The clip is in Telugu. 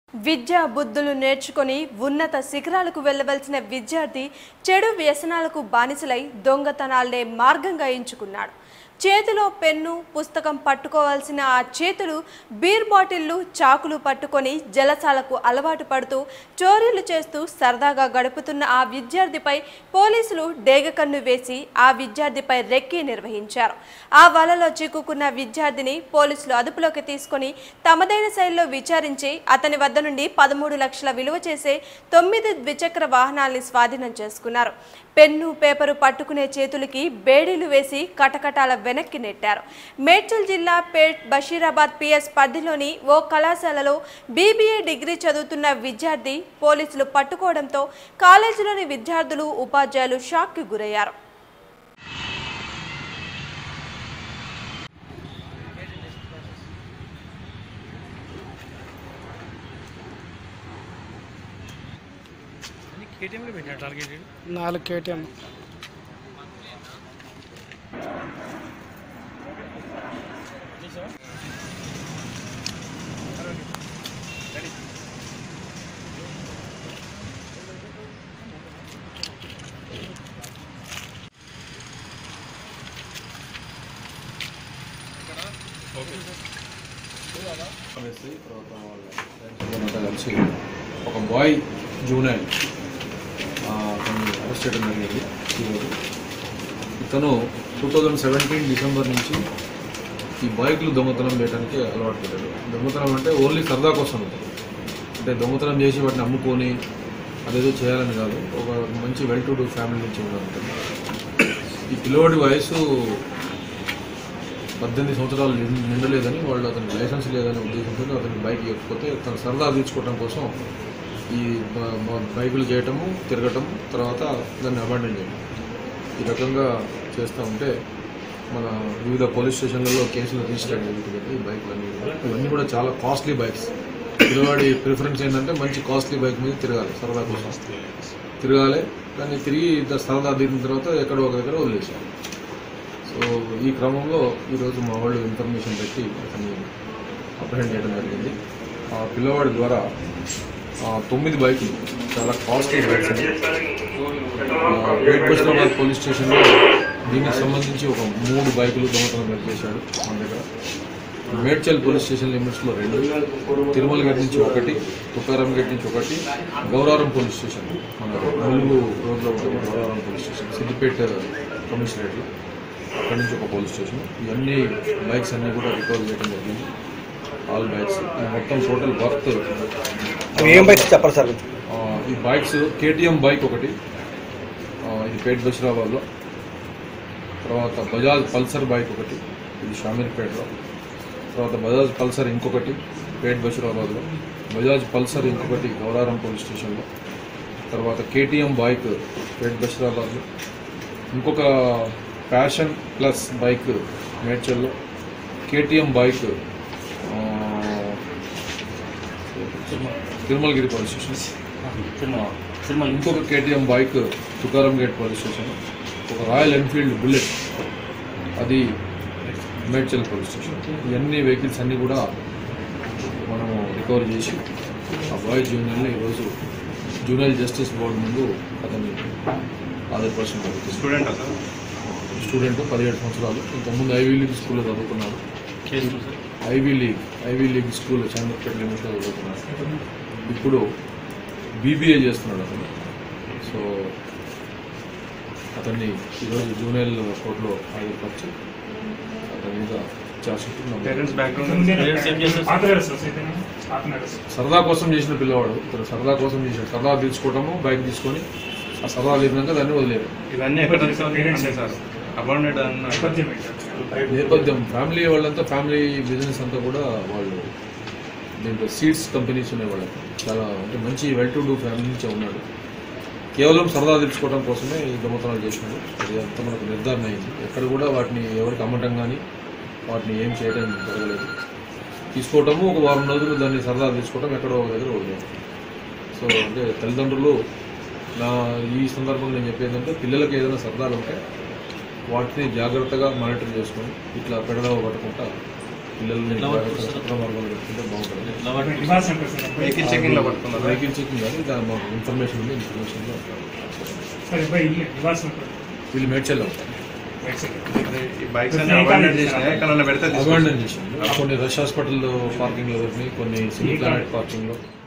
విద్యా బుద్ధులు నేర్చుకొని ఉన్నత శిఖరాలకు వెళ్ళవలసిన విద్యార్థి చెడు వ్యసనాలకు బానిసలై దొంగతనాలనే మార్గంగా ఎంచుకున్నాడు చేతిలో పెన్ను పుస్తకం పట్టుకోవాల్సిన ఆ చేతులు బీర్ బాటిళ్లు చాకులు పట్టుకొని జలసాలకు అలవాటు పడుతూ చోరీలు చేస్తూ సరదాగా గడుపుతున్న ఆ విద్యార్థిపై పోలీసులు డేగకన్ను వేసి ఆ విద్యార్థిపై రెక్కి నిర్వహించారు ఆ వలలో చిక్కుకున్న విద్యార్థిని పోలీసులు అదుపులోకి తీసుకొని తమదైన శైలిలో విచారించి అతని వద్ద నుండి పదమూడు లక్షల విలువ చేసే తొమ్మిది ద్విచక్ర వాహనాల్ని స్వాధీనం చేసుకున్నారు పెన్ను పేపరు పట్టుకునే చేతులకి బేడీలు వేసి కటకటాల వెనక్కి నెట్టారు మేడ్చల్ జిల్లా పేట్ బషీరాబాద్ పిఎస్ పరిధిలోని ఓ కళాశాలలో బీబీఏ డిగ్రీ చదువుతున్న విద్యార్థి పోలీసులు పట్టుకోవడంతో కాలేజీలోని విద్యార్థులు ఉపాధ్యాయులు షాక్కి గురయ్యారు కేటీఎంలో పెట్టిన టార్గెట్ నాలుగు కేటీఎం అనేసి తర్వాత వాళ్ళ ఫ్రెండ్స్ అంతా కలిసి ఒక బాయ్ జూనైల్ అతన్ని అరెస్ట్ చేయడం జరిగింది ఈరోజు ఇతను టూ థౌజండ్ సెవెంటీన్ డిసెంబర్ నుంచి ఈ బైక్లు దొంగతనం చేయడానికి అలవాటు పడ్డాడు దొంగతనం అంటే ఓన్లీ సరదా కోసం ఉంటుంది అంటే దొంగతనం చేసి వాటిని అమ్ముకొని అదేదో చేయాలని కాదు ఒక మంచి వెల్ టు డూ ఫ్యామిలీ నుంచి ఉంటుంది ఈ పిల్లోడి వయసు పద్దెనిమిది సంవత్సరాలు నిండ- నిండలేదని వాళ్ళు అతనికి లైసెన్స్ లేదని ఉద్దేశంతో అతనికి బైక్ ఇవ్వకపోతే తన సరదా తీర్చుకోవడం కోసం ఈ బ- బ- బైకులు చేయటము తిరగటం తర్వాత దాన్ని అబాండన్ చేయడం ఈ రకంగా చేస్తూ ఉంటే మన వివిధ పోలీస్ స్టేషన్లలో కేసులు రిజిస్టర్ అయ్యి జరుగుతుంది ఈ బైక్లన్నీ కూడా. ఇవన్నీ కూడా చాలా కాస్ట్లీ బైక్స్ పిల్లవాడి ప్రిఫరెన్స్ ఏంటంటే మంచి కాస్ట్లీ బైక్ మీద తిరగాలి సరదా కోసం తిరగాలి కానీ తిరిగి ద- సరదా దిగిన తర్వాత ఎక్కడో ఒక దగ్గర వదిలేసాం సో ఈ క్రమంలో ఈరోజు మా వాళ్ళు ఇన్ఫర్మేషన్ పెట్టి అతన్ని అప్రహెండ్ చేయడం జరిగింది ఆ పిల్లవాడి ద్వారా ఆ, తొమ్మిది బైకులు చాలా కాస్ట్లీ బైక్స్ వేట్ బస్టాబాద్ పోలీస్ స్టేషన్లో దీనికి సంబంధించి ఒక మూడు బైకులు దొంగతనం చేశాడు మన దగ్గర మేడ్చల్ పోలీస్ స్టేషన్ లిమిట్స్లో రెండు తిరుమల గేట్ నుంచి ఒకటి తుకారం గేట్ నుంచి ఒకటి గౌరారం పోలీస్ స్టేషన్ మన ములుగు రోడ్లో ఉంటుంది గౌరారం పోలీస్ స్టేషన్ సిద్దిపేట కమిషనరేట్లో అక్కడి నుంచి ఒక పోలీస్ స్టేషన్ ఇవన్నీ బైక్స్ అన్నీ కూడా రికవర్ చేయడం జరిగింది ఆల్ బైక్స్ ఈ మొత్తం టోటల్ వర్త్ అవి ఏం బైక్స్ చెప్పాలి సార్ ఆ, ఈ బైక్స్ కేటీఎం బైక్ ఒకటి ఆ, ఇది పేట్ బషీరాబాద్లో తర్వాత బజాజ్ పల్సర్ బైక్ ఒకటి ఇది షామీర్పేటలో తర్వాత బజాజ్ పల్సర్ ఇంకొకటి పేట్ బషీరాబాద్లో బజాజ్ పల్సర్ ఇంకొకటి గౌరారం పోలీస్ స్టేషన్లో తర్వాత కేటీఎం బైక్ పేట్ బషీరాబాద్లో ఇంకొక ప్యాషన్ ప్లస్ బైక్ మేడ్చల్లో కేటీఎం బైక్ ఆ, తిరుమలగిరి పోలీస్ స్టేషన్ ఇంకొక KTM bike Tukaram gate police station ఒక రాయల్ ఎన్ఫీల్డ్ బుల్లెట్ అది మేడ్చల్ పోలీస్ స్టేషన్ ఇవన్నీ వెహికల్స్ అన్నీ కూడా మనము రికవర్ చేసి ఆ బాయ్ జూనియర్ని ఈరోజు జూనియర్ జస్టిస్ బోర్డు ముందు అతన్ని ఆధారపరచడం జరుగుతుంది స్టూడెంట్ సార్ స్టూడెంట్ పదిహేడు సంవత్సరాలు ఇంతకుముందు ఐవీ లీగ్ స్కూల్లో చదువుకున్నాడు case sir Ivy League Ivy League school Chandrapet లిమిట్లో చదువుకున్నాడు ఇప్పుడు బీబీఏ చేస్తున్నాడు అతను సో అతన్ని ఈరోజు జూనియర్ కోర్టులో హాజరుపరిచి అతని మీద ఛార్జ్షీట్ నమోదు పేరెంట్స్ బ్యాక్గ్రౌండ్ పేరెంట్స్ ఏం చేస్తారు సార్ సరదా కోసం చేసిన పిల్లవాడు ఇతను సరదా కోసం చేశాడు సరదా తీసుకోవటము బైక్ తీసుకొని ఆ సరదా తీరినాక దాన్ని వదిలేరు ఇవన్నీ ఎక్కడ అంటే సార్ అబాండెడ్ అన్న నేపథ్యం ఫ్యామిలీ వాళ్ళంతా ఫ్యామిలీ బిజినెస్ అంతా కూడా వాళ్ళు దీంట్లో సీడ్స్ కంపెనీస్ ఉన్నాయి వాళ్ళకి చాలా అంటే మంచి వెల్ టు డూ ఫ్యామిలీ నుంచే ఉన్నాడు కేవలం సరదా తీర్చుకోవడం కోసమే ఈ దొంగతనాలు చేసినాడు అది అంతా మనకు నిర్ధారణ అయింది ఎక్కడ కూడా వాటిని ఎవరికి అమ్మటం కానీ వాటిని ఏం చేయడం జరగలేదు తీసుకోవటము ఒక వారం రోజులు దాన్ని సరదా తీసుకోవటం ఎక్కడో ఒక దగ్గర వదిలేదు సో అంటే తల్లిదండ్రులు నా ఈ సందర్భంలో నేను చెప్పేది ఏంటంటే పిల్లలకి ఏదైనా సరదాలు ఉంటే వాటిని జాగ్రత్తగా మానిటర్ చేసుకొని ఇట్లా పెడదావ పట్టకుండా పిల్లల్ని ఎట్లా పట్టుకొస్తారు? సక్రమ మార్గంలో పెట్టుకుంటే బాగుంటుంది ఎట్లా పట్టుకుంటారు? Nivas centre sir vehicle checking లో పట్టుకున్నారు వెహికల్ చెకింగ్ కానీ దాని మాకు ఇన్ఫర్మేషన్ ఉంది ఇన్ఫర్మేషన్లో సార్ అబ్బాయి ఇల్లే నివాస్ సెంటర్ వీళ్ళు మేడ్చల్లో ఉంటారు రైట్ సైడ్ ఈ బైక్స్ అన్ని అబాండన్ చేసిన ఎక్కడన్నా పెడితే తీసుకొచ్చి- అబాండన్ చేసింది కొన్ని రష్ హాస్పిటల్ పార్కింగ్ లో దొరికినాయి కొన్ని సివిల్ ప్లానెట్ పార్కింగ్ లో